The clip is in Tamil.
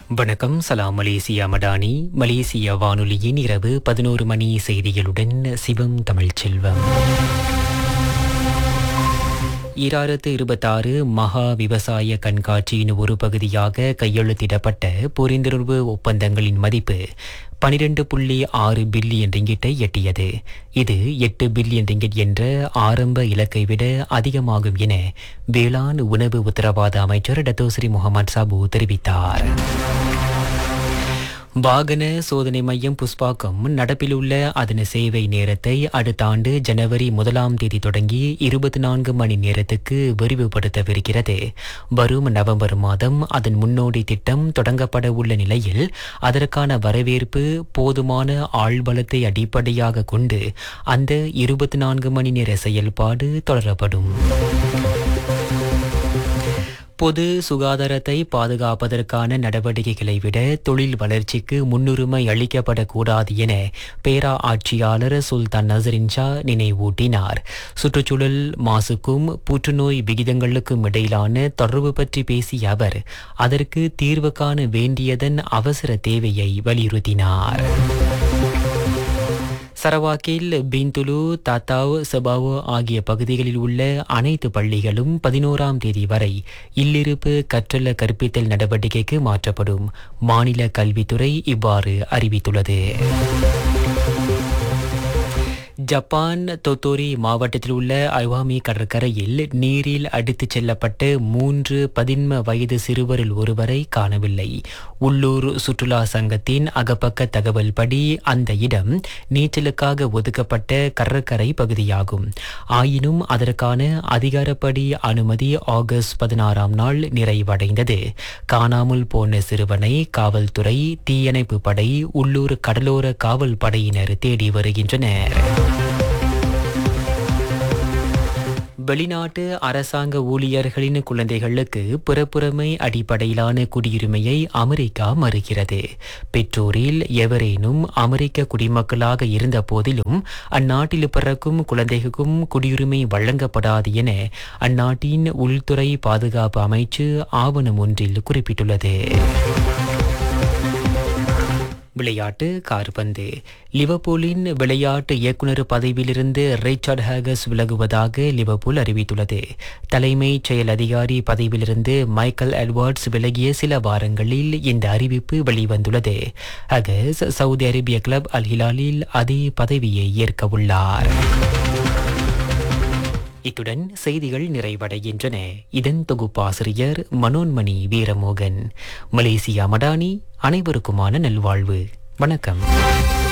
வணக்கம் சலாம் மலேசியா மடானி மலேசிய வானொலியின் இரவு பதினோரு மணி செய்திகளுடன் சிவம் தமிழ்ச்செல்வம் ஈராயிரத்து இருபத்தாறு மகா விவசாய கண்காட்சியின் ஒரு பகுதியாக கையெழுத்திடப்பட்ட புரிந்துணர்வு ஒப்பந்தங்களின் மதிப்பு பனிரெண்டு புள்ளி ஆறு பில்லியன் ரிங்கிட்டை எட்டியது இது எட்டு பில்லியன் ரிங்கிட் என்ற ஆரம்ப இலக்கை விட அதிகமாகும் என வேளாண் உணவு உத்தரவாத அமைச்சர் டத்தோஸ்ரீ முகமது சாபு தெரிவித்தார் வாகன சோதனை மையம் புஷ்பாக்கம் நடப்பில் உள்ள அதன் சேவை நேரத்தை அடுத்த ஆண்டு ஜனவரி முதலாம் தேதி தொடங்கி இருபத்தி நான்கு மணி நேரத்துக்கு விரிவுபடுத்தவிருக்கிறது வரும் நவம்பர் மாதம் அதன் முன்னோடி திட்டம் தொடங்கப்பட உள்ள நிலையில் அதற்கான வரவேற்பு போதுமான ஆள்பலத்தை அடிப்படையாக கொண்டு அந்த இருபத்தி நான்கு மணி நேர செயல்பாடு தொடரப்படும் பொது சுகாதாரத்தை பாதுகாப்பதற்கான நடவடிக்கைகளை விட தொழில் வளர்ச்சிக்கு முன்னுரிமை அளிக்கப்படக்கூடாது என பேரா ஆட்சியாளர் சுல்தான் நசரின் ஷா நினைவூட்டினார் சுற்றுச்சூழல் மாசுக்கும் புற்றுநோய் விகிதங்களுக்கும் இடையிலான தொடர்பு பற்றி பேசிய அவர் அதற்கு தீர்வு காண வேண்டியதன் அவசர தேவையை வலியுறுத்தினார் சரவாக்கில் பிந்துலு தாத்தாவ் சபாவோ ஆகிய பகுதிகளில் உள்ள அனைத்து பள்ளிகளும் பதினோராம் தேதி வரை இல்லிருப்பு கற்றல கற்பித்தல் நடவடிக்கைக்கு மாற்றப்படும் மாநில கல்வித்துறை இவ்வாறு அறிவித்துள்ளது ஜப்பான் தொத்தோரி மாவட்டத்தில் உள்ள ஐவாமி கடற்கரையில் நீரில் அடித்துச் செல்லப்பட்ட மூன்று பதின்ம வயது சிறுவரில் ஒருவரை காணவில்லை உள்ளூர் சுற்றுலா சங்கத்தின் அகப்பக்க தகவல் படி அந்த இடம் நீச்சலுக்காக ஒதுக்கப்பட்ட கடற்கரை பகுதியாகும் ஆயினும் அதற்கான அதிகாரப்படி அனுமதி ஆகஸ்ட் பதினாறாம் நாள் நிறைவடைந்தது காணாமல் போன சிறுவனை காவல்துறை தீயணைப்பு படை உள்ளூர் கடலோர காவல் படையினர் தேடி வருகின்றனர் வெளிநாட்டு அரசாங்க ஊழியர்களின் குழந்தைகளுக்கு பிறப்புரிமை அடிப்படையிலான குடியுரிமையை அமெரிக்கா மறுக்கிறது பெற்றோரில் எவரேனும் அமெரிக்க குடிமக்களாக இருந்த போதிலும் அந்நாட்டில் பிறக்கும் குழந்தைகளுக்கும் குடியுரிமை வழங்கப்படாது என அந்நாட்டின் உள்துறை பாதுகாப்பு அமைச்சு ஆவணம் ஒன்றில் குறிப்பிட்டுள்ளது விளையாட்டு கார்பந்து லிவர்பூலின் விளையாட்டு இயக்குனர் பதவியிலிருந்து ரிச்சர்ட் ஹேகஸ் விலகுவதாக லிவர்பூல் அறிவித்துள்ளது தலைமைச் செயல் அதிகாரி பதவியிலிருந்து மைக்கேல் எட்வர்ட்ஸ் விலகிய சில வாரங்களில் இந்த அறிவிப்பு வெளிவந்துள்ளது ஹேகஸ் சவுதி அரேபிய கிளப் அல் ஹிலாலில் அதே பதவியை ஏற்க உள்ளார் இத்துடன் செய்திகள் நிறைவடைகின்றன இதன் தொகுப்பாசிரியர் மனோன்மணி வீரமோகன் மலேசியா மடானி அனைவருக்குமான நல்வாழ்வு வணக்கம்